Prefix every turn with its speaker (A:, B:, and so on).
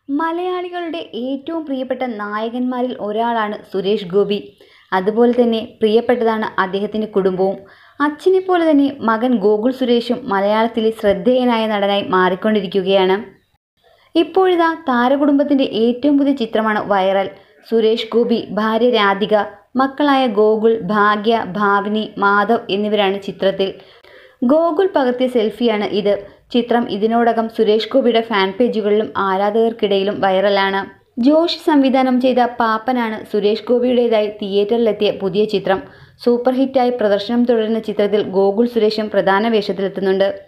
A: മലയാളികളുടെ ഏറ്റവും പ്രിയപ്പെട്ട നായകന്മാരിൽ ഒരാളാണ് സുരേഷ് ഗോപി അതുപോലെ തന്നെ പ്രിയപ്പെട്ടതാണ് അദ്ദേഹത്തിൻ്റെ കുടുംബവും അച്ഛനെപ്പോലെ തന്നെ മകൻ ഗോകുൽ സുരേഷും മലയാളത്തിലെ ശ്രദ്ധേയനായ നടനായി മാറിക്കൊണ്ടിരിക്കുകയാണ് ഇപ്പോഴിതാ താരകുടുംബത്തിൻ്റെ ഏറ്റവും പുതിയ ചിത്രമാണ് വൈറൽ സുരേഷ് ഗോപി ഭാര്യ രാധിക മക്കളായ ഗോകുൽ ഭാഗ്യ ഭാവിനി മാധവ് എന്നിവരാണ് ചിത്രത്തിൽ ഗോകുൽ പകർത്തിയ സെൽഫിയാണ് ഇത് ചിത്രം ഇതിനോടകം സുരേഷ് ഗോപിയുടെ ഫാൻ പേജുകളിലും ആരാധകർക്കിടയിലും വൈറലാണ് ജോഷി സംവിധാനം ചെയ്ത പാപ്പനാണ് സുരേഷ് ഗോപിയുടേതായി തിയേറ്ററിലെത്തിയ പുതിയ ചിത്രം സൂപ്പർ ഹിറ്റായി പ്രദർശനം തുടരുന്ന ചിത്രത്തിൽ ഗോകുൽ സുരേഷും പ്രധാന വേഷത്തിലെത്തുന്നുണ്ട്